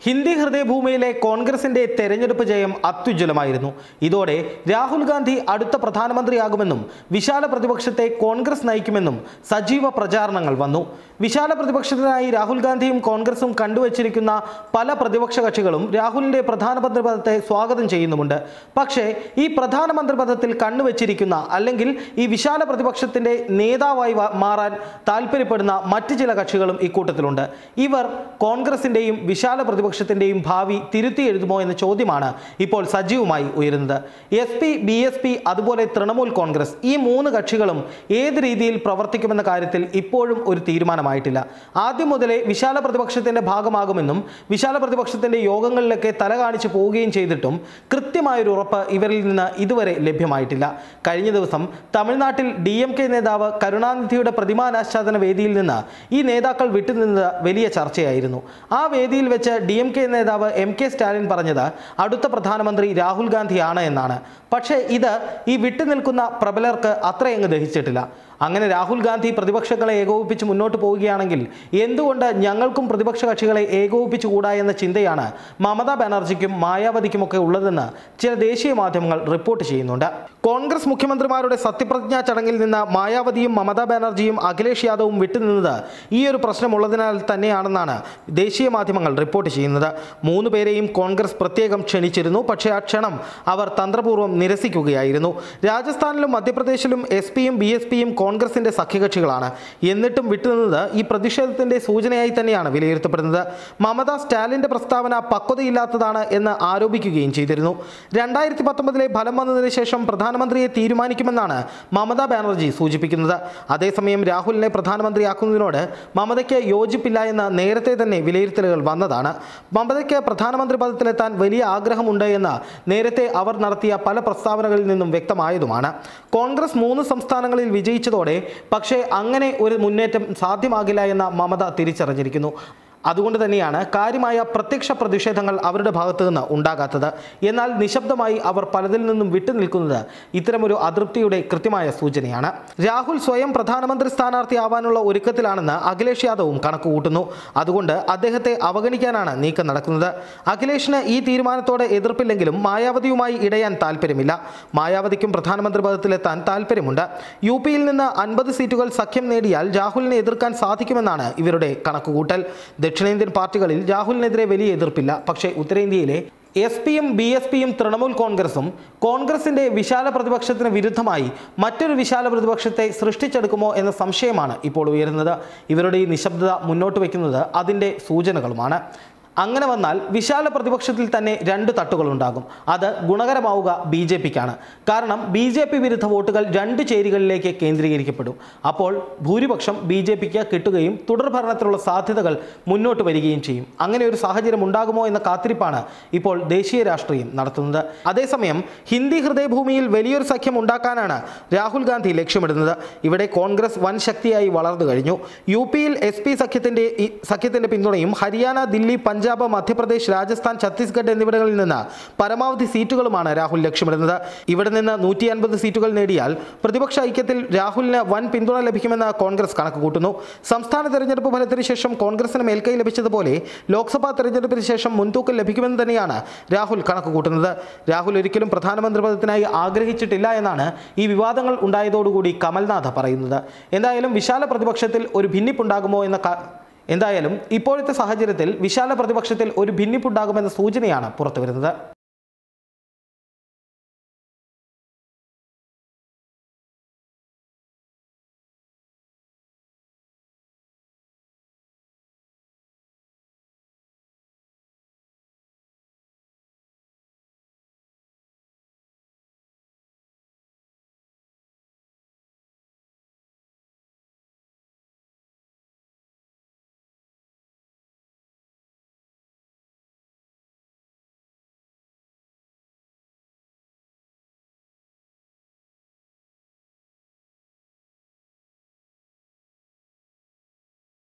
ഹിന്ദി ഹൃദയഭൂമിയിലെ കോൺഗ്രസിന്റെ തെരഞ്ഞെടുപ്പ് ജയം അത്യുജ്വലമായിരുന്നു ഇതോടെ രാഹുൽ ഗാന്ധി അടുത്ത പ്രധാനമന്ത്രിയാകുമെന്നും വിശാല പ്രതിപക്ഷത്തെ കോൺഗ്രസ് നയിക്കുമെന്നും സജീവ പ്രചാരണങ്ങൾ വന്നു വിശാല പ്രതിപക്ഷത്തിനായി രാഹുൽ ഗാന്ധിയും കോൺഗ്രസും കണ്ടുവച്ചിരിക്കുന്ന പല പ്രതിപക്ഷ കക്ഷികളും രാഹുലിന്റെ പ്രധാനമന്ത്രി പദത്തെ സ്വാഗതം ചെയ്യുന്നുമുണ്ട് പക്ഷേ ഈ പ്രധാനമന്ത്രി പദത്തിൽ കണ്ണുവച്ചിരിക്കുന്ന അല്ലെങ്കിൽ ഈ വിശാല പ്രതിപക്ഷത്തിന്റെ നേതാവായി വ- മാറാൻ താല്പര്യപ്പെടുന്ന മറ്റ് ചില കക്ഷികളും ഇക്കൂട്ടത്തിലുണ്ട് ഇവർ കോൺഗ്രസിന്റെയും വിശാല പ്രതിപക്ഷത്തിന്റെയും ഭാവി തിരുത്തി എഴുതുമോ എന്ന ചോദ്യമാണ് ഇപ്പോൾ സജീവമായി ഉയരുന്നത് S P B S P അതുപോലെ തൃണമൂൽ കോൺഗ്രസ് ഈ മൂന്ന് കക്ഷികളും ഏത് രീതിയിൽ പ്രവർത്തിക്കുമെന്ന കാര്യത്തിൽ ഇപ്പോഴും ഒരു തീരുമാനമായിട്ടില്ല ആദ്യം മുതലേ വിശാല പ്രതിപക്ഷത്തിന്റെ ഭാഗമാകുമെന്നും വിശാല പ്രതിപക്ഷത്തിന്റെ യോഗങ്ങളിലൊക്കെ തല കാണിച്ചു പോവുകയും ചെയ്തിട്ടും കൃത്യമായൊരു ഉറപ്പ് ഇവരിൽ നിന്ന് ഇതുവരെ ലഭ്യമായിട്ടില്ല കഴിഞ്ഞ ദിവസം തമിഴ്നാട്ടിൽ ഡി എം കെ നേതാവ് കരുണാനിധിയുടെ പ്രതിമാനാച്ഛാദന വേദിയിൽ നിന്ന് ഈ നേതാക്കൾ വിട്ടുനിന്നത് വലിയ ചർച്ചയായിരുന്നു ആ വേദിയിൽ വെച്ച് ഡി എം കെ നേതാവ് എം കെ സ്റ്റാലിൻ പറഞ്ഞത് അടുത്ത പ്രധാനമന്ത്രി രാഹുൽ ഗാന്ധിയാണ് എന്നാണ് പക്ഷേ ഇത് ഈ വിട്ടുനിൽക്കുന്ന പ്രബലർക്ക് അത്രയങ്ങ് ദഹിച്ചിട്ടില്ല അങ്ങനെ രാഹുൽ ഗാന്ധി പ്രതിപക്ഷങ്ങളെ ഏകോപിപ്പിച്ച് മുന്നോട്ട് പോവുകയാണെങ്കിൽ എന്തുകൊണ്ട് ഞങ്ങൾക്കും പ്രതിപക്ഷ കക്ഷികളെ ഏകോപിപ്പിച്ചുകൂടാ എന്ന ചിന്തയാണ് മമതാ ബാനർജിക്കും മായാവതിക്കുമൊക്കെ ഉള്ളതെന്ന് ചില ദേശീയ മാധ്യമങ്ങൾ റിപ്പോർട്ട് ചെയ്യുന്നുണ്ട് കോൺഗ്രസ് മുഖ്യമന്ത്രിമാരുടെ സത്യപ്രതിജ്ഞാ ചടങ്ങിൽ നിന്ന് മായാവതിയും മമതാ ബാനർജിയും അഖിലേഷ് യാദവും വിട്ടുനിന്നത് ഈ ഒരു പ്രശ്നമുള്ളതിനാൽ തന്നെയാണെന്നാണ് ദേശീയ മാധ്യമങ്ങൾ റിപ്പോർട്ട് ചെയ്യുന്നത് മൂന്ന് പേരെയും കോൺഗ്രസ് പ്രത്യേകം ക്ഷണിച്ചിരുന്നു പക്ഷേ ആ ക്ഷണം അവർ തന്ത്രപൂർവ്വം നിരസിക്കുകയായിരുന്നു രാജസ്ഥാനിലും മധ്യപ്രദേശിലും എസ് പിയും ബി എസ് പിയും കോൺഗ്രസിന്റെ സഖ്യകക്ഷികളാണ് എന്നിട്ടും വിട്ടുനിന്നത് ഈ പ്രതിഷേധത്തിന്റെ സൂചനയായി തന്നെയാണ് വിലയിരുത്തപ്പെടുന്നത് മമത സ്റ്റാലിന്റെ പ്രസ്താവന പക്വതയില്ലാത്തതാണ് എന്ന് ആരോപിക്കുകയും ചെയ്തിരുന്നു രണ്ടായിരത്തി പത്തൊമ്പതിലെ ഫലം വന്നതിന് ശേഷം പ്രധാനമന്ത്രിയെ തീരുമാനിക്കുമെന്നാണ് മമതാ ബാനർജി സൂചിപ്പിക്കുന്നത് അതേസമയം രാഹുലിനെ പ്രധാനമന്ത്രിയാക്കുന്നതിനോട് മമതയ്ക്ക് യോജിപ്പില്ല എന്ന് നേരത്തെ തന്നെ വിലയിരുത്തലുകൾ വന്നതാണ് മമതയ്ക്ക് പ്രധാനമന്ത്രി പദത്തിലെത്താൻ വലിയ ആഗ്രഹമുണ്ട് എന്ന് നേരത്തെ അവർ നടത്തിയ പല പ്രസ്താവനകളിൽ നിന്നും വ്യക്തമായതുമാണ് കോൺഗ്രസ് മൂന്ന് സംസ്ഥാനങ്ങളിൽ വിജയിച്ചതോടെ പക്ഷേ അങ്ങനെ ഒരു മുന്നേറ്റം സാധ്യമാകില്ല എന്ന മമത തിരിച്ചറിഞ്ഞിരിക്കുന്നു അതുകൊണ്ട് തന്നെയാണ് കാര്യമായ പ്രത്യക്ഷ പ്രതിഷേധങ്ങൾ അവരുടെ ഭാഗത്തു നിന്ന് ഉണ്ടാകാത്തത് എന്നാൽ നിശബ്ദമായി അവർ പലതിൽ നിന്നും വിട്ടുനിൽക്കുന്നത് ഇത്തരമൊരു അതൃപ്തിയുടെ കൃത്യമായ സൂചനയാണ് രാഹുൽ സ്വയം പ്രധാനമന്ത്രി സ്ഥാനാർത്ഥിയാവാനുള്ള ഒരുക്കത്തിലാണെന്ന് അഖിലേഷ് യാദവും കണക്കുകൂട്ടുന്നു അതുകൊണ്ട് അദ്ദേഹത്തെ അവഗണിക്കാനാണ് നീക്കം നടക്കുന്നത് അഖിലേഷിന് ഈ തീരുമാനത്തോടെ എതിർപ്പില്ലെങ്കിലും മായാവതിയുമായി ഇടയാൻ താല്പര്യമില്ല മായാവതിക്കും പ്രധാനമന്ത്രി പദത്തിലെത്താൻ താല്പര്യമുണ്ട് യു പിയിൽ നിന്ന് അൻപത് സീറ്റുകൾ സഖ്യം നേടിയാൽ രാഹുലിനെ എതിർക്കാൻ സാധിക്കുമെന്നാണ് ഇവരുടെ കണക്കുകൂട്ടൽ ദക്ഷിണേന്ത്യൻ പാർട്ടികളിൽ രാഹുലിനെതിരെ വലിയ എതിർപ്പില്ല പക്ഷേ ഉത്തരേന്ത്യയിലെ എസ് പിയും ബി എസ് പിയും തൃണമൂൽ കോൺഗ്രസും കോൺഗ്രസിന്റെ വിശാല പ്രതിപക്ഷത്തിന് വിരുദ്ധമായി മറ്റൊരു വിശാല പ്രതിപക്ഷത്തെ സൃഷ്ടിച്ചെടുക്കുമോ എന്ന സംശയമാണ് ഇപ്പോൾ ഉയരുന്നത് ഇവരുടെ ഈ നിശബ്ദത മുന്നോട്ട് വയ്ക്കുന്നത് അതിൻ്റെ സൂചനകളുമാണ് അങ്ങനെ വന്നാൽ വിശാല പ്രതിപക്ഷത്തിൽ തന്നെ രണ്ട് തട്ടുകളുണ്ടാകും അത് ഗുണകരമാവുക ബി ജെ പിക്കാണ് കാരണം ബി ജെ പി വിരുദ്ധ വോട്ടുകൾ രണ്ട് ചേരികളിലേക്ക് കേന്ദ്രീകരിക്കപ്പെടും അപ്പോൾ ഭൂരിപക്ഷം ബി ജെ പിക്ക് കിട്ടുകയും തുടർ ഭരണത്തിലുള്ള സാധ്യതകൾ മുന്നോട്ട് വരികയും ചെയ്യും അങ്ങനെ ഒരു സാഹചര്യം ഉണ്ടാകുമോ എന്ന കാത്തിരിപ്പാണ് ഇപ്പോൾ ദേശീയ രാഷ്ട്രീയം നടത്തുന്നത് അതേസമയം ഹിന്ദി ഹൃദയഭൂമിയിൽ വലിയൊരു സഖ്യം ഉണ്ടാക്കാനാണ് രാഹുൽ ഗാന്ധി ലക്ഷ്യമിടുന്നത് ഇവിടെ കോൺഗ്രസ് വൻ ശക്തിയായി വളർന്നു കഴിഞ്ഞു യു പിയിൽ എസ് പി സഖ്യത്തിന്റെ ഈ സഖ്യത്തിന്റെ പിന്തുണയും ഹരിയാന ദില്ലി പഞ്ചാബ് മധ്യപ്രദേശ് രാജസ്ഥാൻ ഛത്തീസ്ഗഡ് എന്നിവിടങ്ങളിൽ നിന്ന് പരമാവധി സീറ്റുകളുമാണ് രാഹുൽ ലക്ഷ്യമിടുന്നത് ഇവിടെ നിന്ന് നൂറ്റി അൻപത് സീറ്റുകൾ നേടിയാൽ പ്രതിപക്ഷ ഐക്യത്തിൽ രാഹുലിന് വൻ പിന്തുണ ലഭിക്കുമെന്ന് കോൺഗ്രസ് കണക്ക് കൂട്ടുന്നു സംസ്ഥാന തെരഞ്ഞെടുപ്പ് ഫലത്തിന് ശേഷം കോൺഗ്രസിന് മേൽക്കൈ ലഭിച്ചതുപോലെ ലോക്സഭാ തെരഞ്ഞെടുപ്പിന് ശേഷം മുൻതൂക്കം ലഭിക്കുമെന്ന് തന്നെയാണ് രാഹുൽ കണക്ക് കൂട്ടുന്നത് രാഹുൽ ഒരിക്കലും പ്രധാനമന്ത്രി പദത്തിനായി ആഗ്രഹിച്ചിട്ടില്ല എന്നാണ് ഈ വിവാദങ്ങൾ ഉണ്ടായതോടുകൂടി കമൽനാഥ് പറയുന്നത് എന്തായാലും വിശാല പ്രതിപക്ഷത്തിൽ ഒരു ഭിന്നിപ്പുണ്ടാകുമോ എന്ന ക- എന്തായാലും ഇപ്പോഴത്തെ സാഹചര്യത്തിൽ വിശാല പ്രതിപക്ഷത്തിൽ ഒരു ഭിന്നിപ്പുണ്ടാകുമെന്ന സൂചനയാണ് പുറത്തുവരുന്നത്